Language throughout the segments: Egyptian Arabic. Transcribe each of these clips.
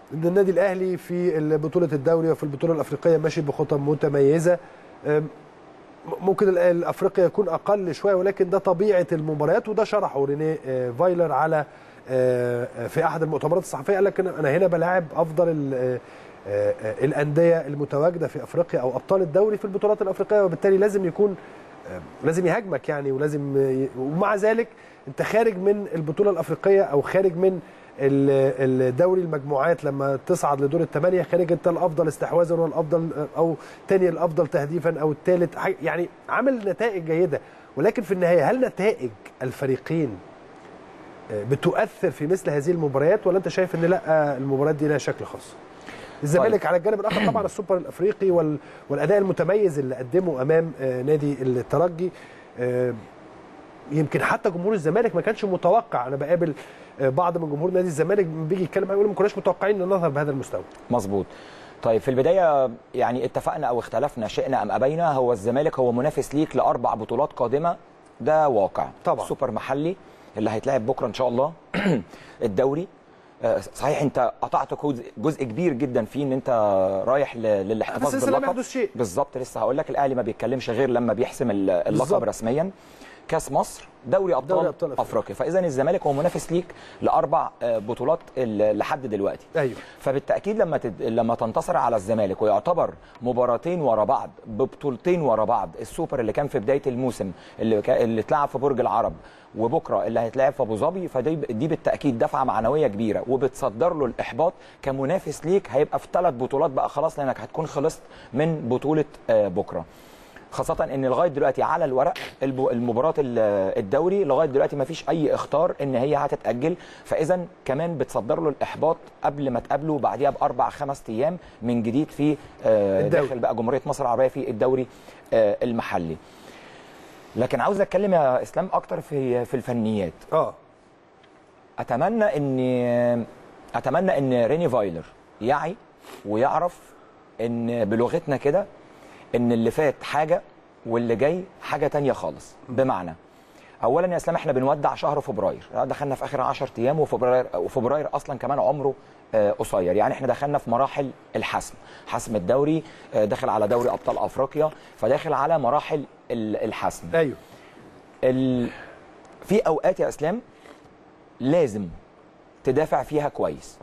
ان النادي الاهلي في بطوله الدوري وفي البطوله الافريقيه ماشي بخطى متميزه أم، ممكن ال- الافريقيا يكون اقل شويه ولكن ده طبيعه المباريات وده شرحه رينيه آه، فايلر على آه، آه، في احد المؤتمرات الصحفيه قال لك أنا- انا هنا بلاعب افضل ال- آه، آه، آه، الانديه المتواجده في افريقيا او ابطال الدوري في البطولات الافريقيه وبالتالي لازم يكون آه، لازم يهاجمك يعني ولازم ي- ومع ذلك انت خارج من البطوله الافريقيه او خارج من ال- الدوري المجموعات لما تصعد لدور الثمانيه خارج انت الافضل استحواذا والافضل او تاني الافضل تهديفا او الثالث حاجة- يعني عامل نتائج جيده ولكن في النهايه هل نتائج الفريقين آه، بتؤثر في مثل هذه المباريات ولا انت شايف ان لا المباريات دي لها شكل خاص؟ الزمالك على الجانب الاخر طبعا السوبر الافريقي وال- والاداء المتميز اللي قدمه امام آه، نادي الترجي آه، يمكن حتى جمهور الزمالك ما كانش متوقع انا بقابل آه، بعض من جمهور نادي الزمالك بيجي يتكلم معايا يقول ما كناش متوقعين ان نظهر بهذا المستوى مظبوط طيب في البدايه يعني اتفقنا او اختلفنا شئنا ام ابينا هو الزمالك هو منافس ليك لاربع بطولات قادمه ده واقع طبعا. سوبر محلي اللي هيتلعب بكره ان شاء الله الدوري آه، صحيح انت قطعت جزء- جزء كبير جدا فيه ان انت رايح ل- للاحتفاظ بس لسه لم باللقب يحدث شيء. بالظبط لسه هقول لك الاهلي ما بيتكلمش غير لما بيحسم ال- اللقب بالظبط. رسميا كاس مصر دوري ابطال, دوري أبطال أفريقيا. افريقيا فاذا الزمالك هو منافس ليك لاربع آه، بطولات ال- لحد دلوقتي ايوه فبالتاكيد لما تد... لما تنتصر على الزمالك ويعتبر مباراتين ورا بعض ببطولتين ورا بعض السوبر اللي كان في بدايه الموسم اللي كا... اللي اتلعب في برج العرب وبكره اللي هيتلعب في ابو ظبي فدي دي بالتاكيد دفعه معنويه كبيره وبتصدر له الاحباط كمنافس ليك هيبقى في ثلاث بطولات بقى خلاص لانك هتكون خلصت من بطوله آه، بكره خاصة ان لغايه دلوقتي على الورق الب- المباراة ال- الدوري لغايه دلوقتي ما فيش اي اختار ان هي هتتاجل فاذا كمان بتصدر له الاحباط قبل ما تقابله بعديها باربع خمس ايام من جديد في آه، الدوري. داخل بقى جمهوريه مصر العربيه في الدوري آه، المحلي. لكن عاوز اتكلم يا اسلام اكتر في في الفنيات. اه اتمنى ان اتمنى ان ريني فايلر يعي ويعرف ان بلغتنا كده ان اللي فات حاجه واللي جاي حاجه تانية خالص بمعنى اولا يا اسلام احنا بنودع شهر فبراير دخلنا في اخر 10 ايام وفبراير وفبراير اصلا كمان عمره آه، قصير يعني احنا دخلنا في مراحل الحسم حسم الدوري آه، داخل على دوري ابطال افريقيا فداخل على مراحل ال- الحسم ايوه ال... في اوقات يا اسلام لازم تدافع فيها كويس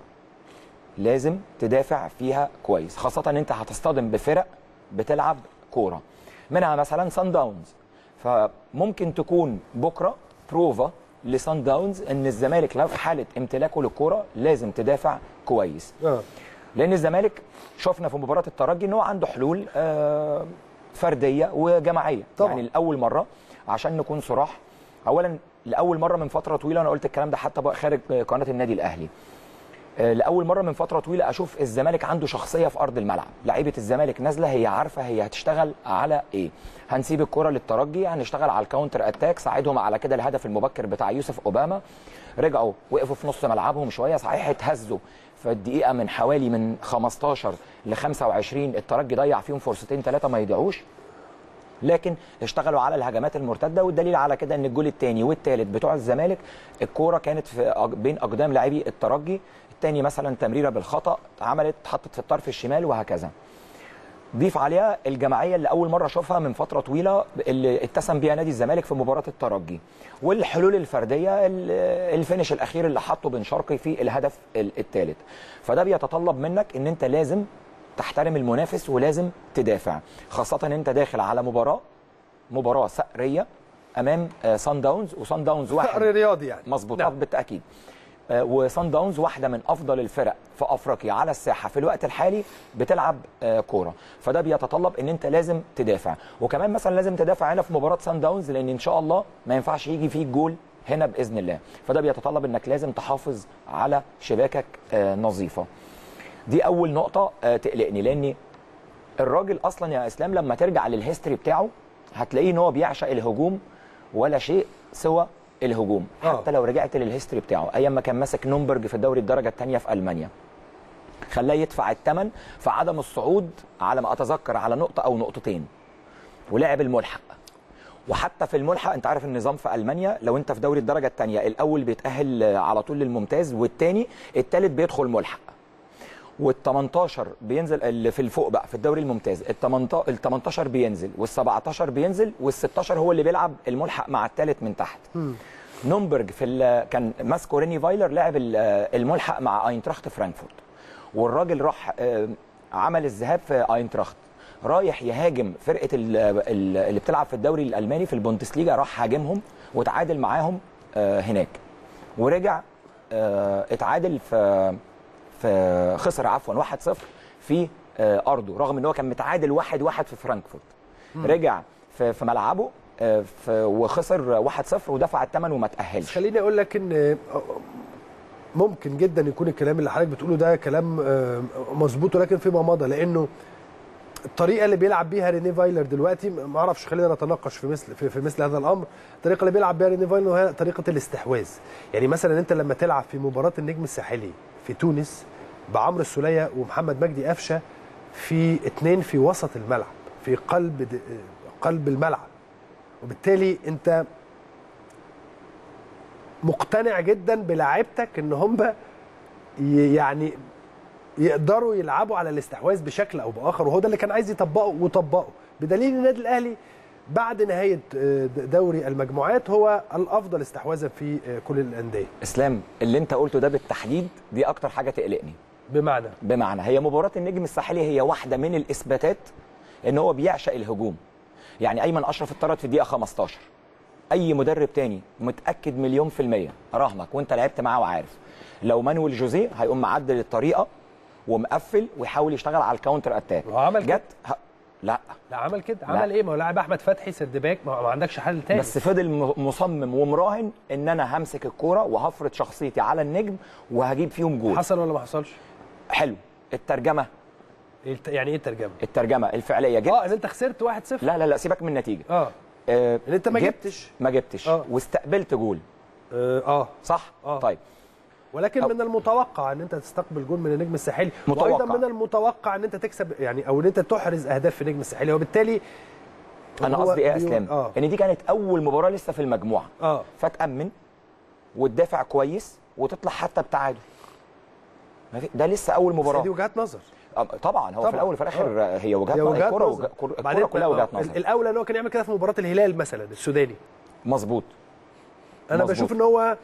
لازم تدافع فيها كويس خاصة ان انت هتصطدم بفرق بتلعب كورة منها مثلا سان داونز فممكن تكون بكرة بروفا لسان داونز ان الزمالك لو في حالة امتلاكه للكورة لازم تدافع كويس اه لان الزمالك شفنا في مباراه الترجي ان هو عنده حلول آه، فرديه وجماعيه طبعا. يعني لاول مره عشان نكون صراح اولا لاول مره من فتره طويله انا قلت الكلام ده حتى بقى خارج قناه النادي الاهلي آه، لاول مره من فتره طويله اشوف الزمالك عنده شخصيه في ارض الملعب لعيبه الزمالك نازله هي عارفه هي هتشتغل على ايه هنسيب الكره للترجي هنشتغل على الكاونتر اتاك ساعدهم على كده الهدف المبكر بتاع يوسف اوباما رجعوا وقفوا في نص ملعبهم شويه صحيح اتهزوا في الدقيقه من حوالي من 15 ل 25 الترجي ضيع فيهم فرصتين ثلاثه ما يضيعوش لكن اشتغلوا على الهجمات المرتده والدليل على كده ان الجول الثاني والثالث بتوع الزمالك الكوره كانت في أج- بين اقدام لاعبي الترجي الثاني مثلا تمريره بالخطا اتعملت اتحطت في الطرف الشمال وهكذا ضيف عليها الجماعيه اللي اول مره اشوفها من فتره طويله اللي اتسم بيها نادي الزمالك في مباراه الترجي والحلول الفرديه ال- الفينش الاخير اللي حطه بن شرقي في الهدف الثالث فده بيتطلب منك ان انت لازم تحترم المنافس ولازم تدافع خاصه ان انت داخل على مباراه مباراه سقريه امام آه، سان داونز وسان داونز واحد فقر رياضي يعني مظبوط نعم. نعم. بالتاكيد آه، وصن داونز واحده من افضل الفرق في افريقيا على الساحه في الوقت الحالي بتلعب آه، كوره فده بيتطلب ان انت لازم تدافع وكمان مثلا لازم تدافع هنا في مباراه سان داونز لان ان شاء الله ما ينفعش يجي فيك جول هنا باذن الله فده بيتطلب انك لازم تحافظ على شباكك آه، نظيفه دي اول نقطه آه، تقلقني لان الراجل اصلا يا اسلام لما ترجع للهيستوري بتاعه هتلاقيه ان هو بيعشق الهجوم ولا شيء سوى الهجوم آه. حتى لو رجعت للهيستوري بتاعه ايام ما كان ماسك نومبرج في الدوري الدرجه الثانيه في المانيا خلاه يدفع الثمن في عدم الصعود على ما اتذكر على نقطه او نقطتين ولعب الملحق وحتى في الملحق انت عارف النظام في المانيا لو انت في دوري الدرجه الثانيه الاول بيتاهل على طول للممتاز والثاني الثالث بيدخل ملحق وال 18 بينزل اللي في الفوق بقى في الدوري الممتاز ال 18 ال 18 بينزل وال 17 بينزل وال 16 هو اللي بيلعب الملحق مع الثالث من تحت نومبرج في ال- كان ماسكو ريني فايلر لعب ال- الملحق مع اينتراخت فرانكفورت والراجل راح آه، عمل الذهاب في اينتراخت رايح يهاجم فرقه ال- ال- اللي بتلعب في الدوري الالماني في البوندسليجا راح هاجمهم وتعادل معاهم آه، هناك ورجع آه، اتعادل في في خسر عفوا 1-0 في آه، ارضه رغم ان هو كان متعادل 1-1 في فرانكفورت رجع في في ملعبه آه، في- وخسر 1-0 ودفع الثمن وما بس تاهلش خليني اقول لك ان ممكن جدا يكون الكلام اللي حضرتك بتقوله ده كلام آه، مظبوط ولكن فيما مضى لانه الطريقه اللي بيلعب بيها ريني فايلر دلوقتي ما اعرفش خلينا نتناقش في مثل في, في مثل هذا الامر الطريقه اللي بيلعب بيها ريني فايلر هي طريقه الاستحواذ يعني مثلا انت لما تلعب في مباراه النجم الساحلي في تونس بعمرو السوليه ومحمد مجدي قفشه في اتنين في وسط الملعب في قلب د- قلب الملعب وبالتالي انت مقتنع جدا بلاعيبتك ان هم ي- يعني يقدروا يلعبوا على الاستحواذ بشكل او باخر وهو ده اللي كان عايز يطبقه وطبقه بدليل النادي الاهلي بعد نهايه آه، دوري المجموعات هو الافضل استحواذا في آه، كل الانديه اسلام اللي انت قلته ده بالتحديد دي اكتر حاجه تقلقني بمعنى بمعنى هي مباراه النجم الساحلي هي واحده من الاثباتات ان هو بيعشق الهجوم يعني ايمن اشرف اتطرد في الدقيقه 15 اي مدرب تاني متاكد مليون في الميه اراهنك وانت لعبت معاه وعارف لو مانويل جوزيه هيقوم معدل الطريقه ومقفل ويحاول يشتغل على الكاونتر اتاك هو عمل كده؟ جت ه... لا لا عمل كده لا. عمل ايه ما هو لاعب احمد فتحي سيرد باك ما ما عندكش حل تاني بس فضل م- مصمم ومراهن ان انا همسك الكوره وهفرض شخصيتي على النجم وهجيب فيهم جول حصل ولا ما حصلش حلو الترجمه إيه الت- يعني ايه الترجمه الترجمه الفعليه جبت اه ان انت خسرت 1-0 لا لا لا سيبك من النتيجه اه آه ان انت ما جبت- جبتش ما جبتش آه. واستقبلت جول اه, آه. صح آه. طيب ولكن أو- من المتوقع ان انت تستقبل جول من النجم الساحلي متوقع. وايضا من المتوقع ان انت تكسب يعني او ان انت تحرز اهداف في النجم الساحلي وبالتالي انا هو قصدي ايه يا بيقول- اسلام اه ان دي كانت اول مباراه لسه في المجموعه اه فتامن وتدافع كويس وتطلع حتى بتعادل ما في- ده لسه اول بس مباراه دي وجهات نظر آه، طبعا هو طبعاً. في الاول وفي الاخر آه. هي وجهات هي نظر وجهات الكوره نظر. وجه- الكوره بعدين كلها وجهات آه، نظر الاولى ان هو كان يعمل كده في مباراه الهلال مثلا السوداني مظبوط انا مظبوط. بشوف ان هو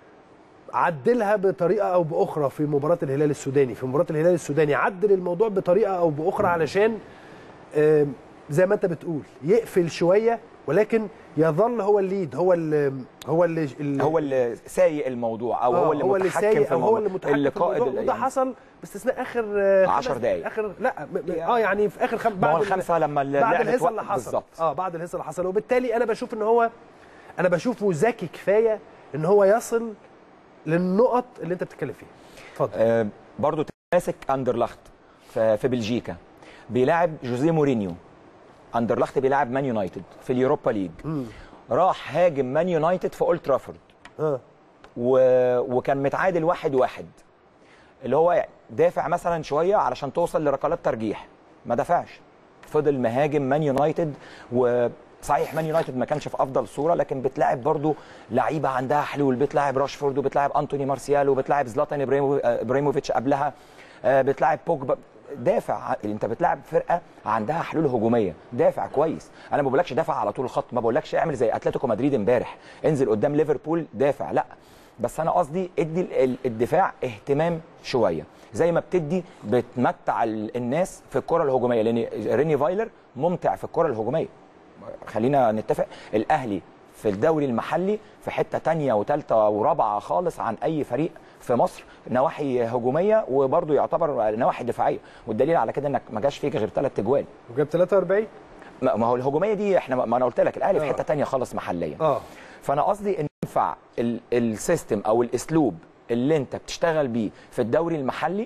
عدلها بطريقه او باخرى في مباراه الهلال السوداني في مباراه الهلال السوداني عدل الموضوع بطريقه او باخرى علشان آم، زي ما انت بتقول يقفل شويه ولكن يظل هو الليد هو اللي هو اللي اللي- هو اللي سايق الموضوع او آه، هو اللي هو اللي متحكم سايق في او هو الموضوع اللي متحكم اللي في قائد الموضوع وده يعني حصل باستثناء اخر آه، عشر خمس- دقايق. اخر لا م- م- اه يعني في اخر خم... ما هو بعد ال- الخمسه لما بعد اللعبة الهزه توقف- اللي حصل بالظبط اه بعد الهزه اللي حصل وبالتالي انا بشوف ان هو انا بشوفه ذكي كفايه ان هو يصل للنقط اللي انت بتتكلم فيها اتفضل آه برضو ماسك اندرلخت في في بلجيكا بيلاعب جوزيه مورينيو اندرلخت بيلاعب مان يونايتد في اليوروبا ليج راح هاجم مان يونايتد في اولد ترافورد اه و... وكان متعادل واحد واحد اللي هو دافع مثلا شويه علشان توصل لركلات ترجيح ما دافعش فضل مهاجم مان يونايتد وصحيح مان يونايتد ما كانش في افضل صوره لكن بتلاعب برضو لعيبه عندها حلول بتلاعب راشفورد وبتلاعب انتوني مارسيال وبتلاعب زلاتان إبراهيمو- ابراهيموفيتش قبلها آه، بتلاعب بوجبا دافع انت بتلاعب فرقه عندها حلول هجوميه دافع كويس انا ما بقولكش دافع على طول الخط ما بقولكش اعمل زي اتلتيكو مدريد امبارح انزل قدام ليفربول دافع لا بس انا قصدي ادي ال- ال- الدفاع اهتمام شويه زي ما بتدي بتمتع ال- الناس في الكره الهجوميه لان ريني فايلر ممتع في الكره الهجوميه خلينا نتفق الاهلي في الدوري المحلي في حته تانية وثالثه ورابعه خالص عن اي فريق في مصر نواحي هجوميه وبرضه يعتبر نواحي دفاعيه والدليل على كده انك ما جاش فيك غير ثلاث اجوال وجاب 43 ما ما هو الهجوميه دي احنا ما انا قلت لك الاهلي في آه. حته تانية خالص محليا اه فانا قصدي ان ينفع ال- السيستم او الاسلوب اللي انت بتشتغل بيه في الدوري المحلي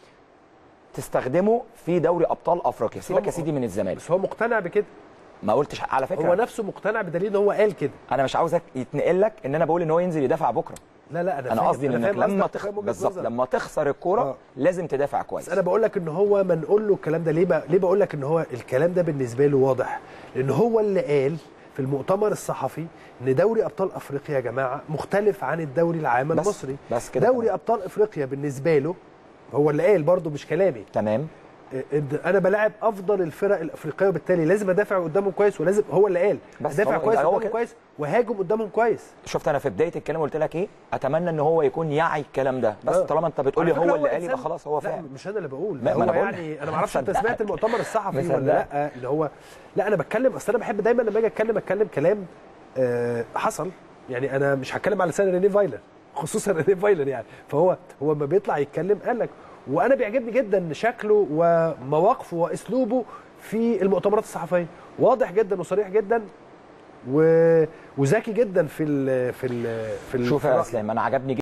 تستخدمه في دوري ابطال افريقيا سيبك يا سيدي من الزمالك بس هو مقتنع بكده ما قلتش على فكره هو نفسه مقتنع بدليل ان هو قال كده انا مش عاوزك يتنقل لك ان انا بقول ان هو ينزل يدافع بكره لا لا انا انا فاهم- قصدي انك فاهم لما قصدك، تخ... فاهم وجهة بالظبط نظرك. لما تخسر الكوره آه. لازم تدافع كويس بس انا بقول لك ان هو ما نقول له الكلام ده ليه بقى ليه بقول لك ان هو الكلام ده بالنسبه له واضح لان هو اللي قال في المؤتمر الصحفي ان دوري ابطال افريقيا يا جماعه مختلف عن الدوري العام بس- المصري بس كده دوري تمام. ابطال افريقيا بالنسبه له هو اللي قال برضه مش كلامي تمام إن انا بلاعب افضل الفرق الافريقيه وبالتالي لازم ادافع قدامهم كويس ولازم هو اللي قال بس ادافع هو- كويس هو قدامهم كده. كويس وهاجم قدامهم كويس شفت انا في بدايه الكلام قلت لك ايه اتمنى ان هو يكون يعي الكلام ده بس آه. طالما انت بتقول لي على فكرة هو اللي قال إنسان- يبقى خلاص هو لا فاهم مش انا اللي بقول لا، هو ما أنا بقول يعني لك. انا ما اعرفش انت مصدقك. سمعت المؤتمر الصحفي مصدقك. ولا لا اللي هو لا انا بتكلم اصل انا بحب دايما لما اجي اتكلم اتكلم كلام آه، حصل يعني انا مش هتكلم على لسان ريني فايلر خصوصا ريني فايلر يعني فهو هو لما بيطلع يتكلم قال لك وانا بيعجبني جدا شكله ومواقفه واسلوبه في المؤتمرات الصحفيه واضح جدا وصريح جدا و... وذكي جدا في ال في ال في ال شوف يا اسلام انا عجبني